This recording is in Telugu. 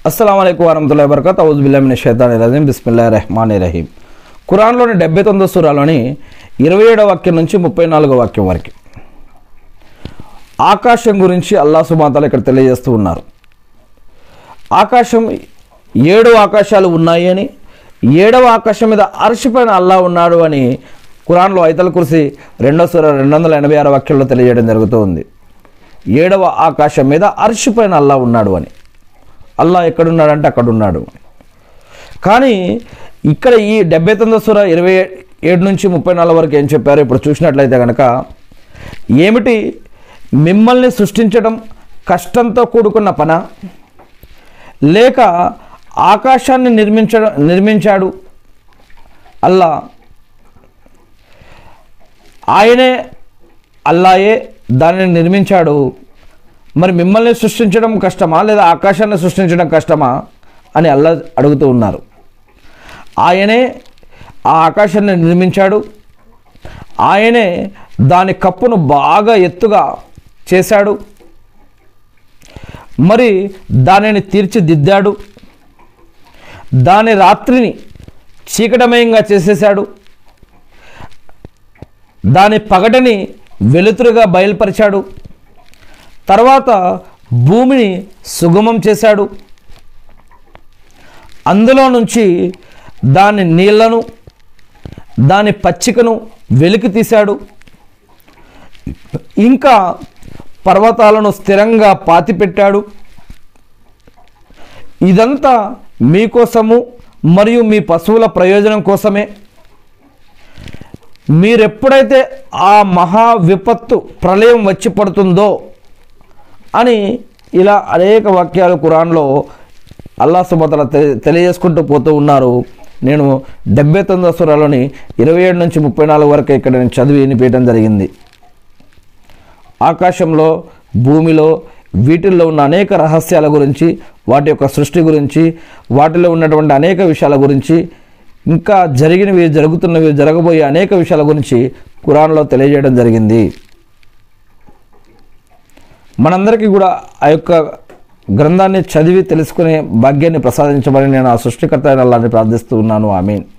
అస్సలం అయికు వరహతుల్లా వరకత్ ఔజుబిల్లామిన షైతాని రజీం బిస్మిల్లా రెహమాన్ రహీం ఖురాన్లోని డెబ్బై తొమ్మిదో సూరాలోని ఇరవై ఏడవ వాక్యం నుంచి ముప్పై నాలుగో వాక్యం వరకు ఆకాశం గురించి అల్లా సుమాతాలు ఇక్కడ తెలియజేస్తూ ఉన్నారు ఆకాశం ఏడు ఆకాశాలు ఉన్నాయి అని ఏడవ ఆకాశం మీద అర్షి పైన అల్లా ఉన్నాడు అని ఖురాన్లో ఐతల కురిసి రెండో సూర రెండు వందల ఎనభై ఆరు వాక్యంలో తెలియజేయడం జరుగుతూ ఉంది ఏడవ ఆకాశం మీద అర్షి పైన అల్లా ఉన్నాడు అని అల్లా ఎక్కడున్నాడంటే అక్కడ ఉన్నాడు కానీ ఇక్కడ ఈ డెబ్బై తొమ్మిదో సూర ఇరవై ఏడు నుంచి ముప్పై నాలుగు వరకు ఏం చెప్పారో ఇప్పుడు చూసినట్లయితే కనుక ఏమిటి మిమ్మల్ని సృష్టించడం కష్టంతో కూడుకున్న పన లేక ఆకాశాన్ని నిర్మించడం నిర్మించాడు అల్లా ఆయనే అల్లాయే దానిని నిర్మించాడు మరి మిమ్మల్ని సృష్టించడం కష్టమా లేదా ఆకాశాన్ని సృష్టించడం కష్టమా అని అల్లా అడుగుతూ ఉన్నారు ఆయనే ఆ ఆకాశాన్ని నిర్మించాడు ఆయనే దాని కప్పును బాగా ఎత్తుగా చేశాడు మరి దానిని తీర్చిదిద్దాడు దాని రాత్రిని చీకటమయంగా చేసేశాడు దాని పగటని వెలుతురుగా బయలుపరిచాడు తర్వాత భూమిని సుగమం చేశాడు అందులో నుంచి దాని నీళ్లను దాని పచ్చికను వెలికి తీశాడు ఇంకా పర్వతాలను స్థిరంగా పాతిపెట్టాడు ఇదంతా మీకోసము మరియు మీ పశువుల ప్రయోజనం కోసమే మీరెప్పుడైతే ఆ మహా విపత్తు ప్రళయం వచ్చి పడుతుందో అని ఇలా అనేక వాక్యాలు కురాన్లో అల్లా సుమతల తెలియజేసుకుంటూ పోతూ ఉన్నారు నేను డెబ్బై తొమ్మిదో సురాలోని ఇరవై ఏడు నుంచి ముప్పై నాలుగు వరకు ఇక్కడ నేను చదివి వినిపించడం జరిగింది ఆకాశంలో భూమిలో వీటిల్లో ఉన్న అనేక రహస్యాల గురించి వాటి యొక్క సృష్టి గురించి వాటిలో ఉన్నటువంటి అనేక విషయాల గురించి ఇంకా జరిగినవి జరుగుతున్నవి జరగబోయే అనేక విషయాల గురించి కురాన్లో తెలియజేయడం జరిగింది మనందరికీ కూడా ఆ యొక్క గ్రంథాన్ని చదివి తెలుసుకునే భాగ్యాన్ని ప్రసాదించమని నేను ఆ సృష్టికర్త అయిన అల్లాని ప్రార్థిస్తూ ఉన్నాను ఆమీన్